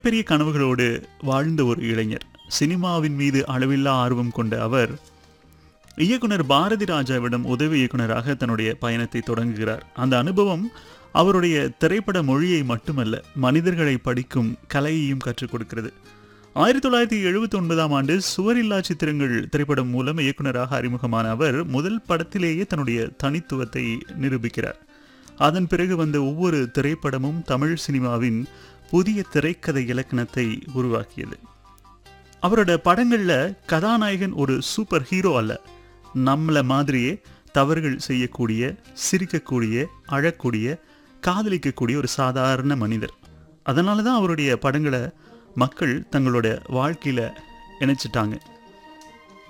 பெரிய கனவுகளோடு வாழ்ந்த ஒரு இளைஞர் சினிமாவின் மீது அளவில்லா ஆர்வம் கொண்ட அவர் இயக்குனர் பாரதி ராஜாவிடம் உதவி இயக்குனராக தன்னுடைய பயணத்தை தொடங்குகிறார் அந்த அனுபவம் அவருடைய திரைப்பட மொழியை மட்டுமல்ல மனிதர்களை படிக்கும் கலையையும் கற்றுக் கொடுக்கிறது ஆயிரத்தி தொள்ளாயிரத்தி எழுபத்தி ஒன்பதாம் ஆண்டு சுவரில்லா சித்திரங்கள் திரைப்படம் மூலம் இயக்குனராக அறிமுகமான அவர் முதல் படத்திலேயே தன்னுடைய தனித்துவத்தை நிரூபிக்கிறார் அதன் பிறகு வந்த ஒவ்வொரு திரைப்படமும் தமிழ் சினிமாவின் புதிய திரைக்கதை இலக்கணத்தை உருவாக்கியது அவரோட படங்கள்ல கதாநாயகன் ஒரு சூப்பர் ஹீரோ அல்ல நம்மள மாதிரியே தவறுகள் செய்யக்கூடிய சிரிக்கக்கூடிய அழக்கூடிய காதலிக்கக்கூடிய ஒரு சாதாரண மனிதர் அதனால தான் அவருடைய படங்களை மக்கள் தங்களோட வாழ்க்கையில இணைச்சிட்டாங்க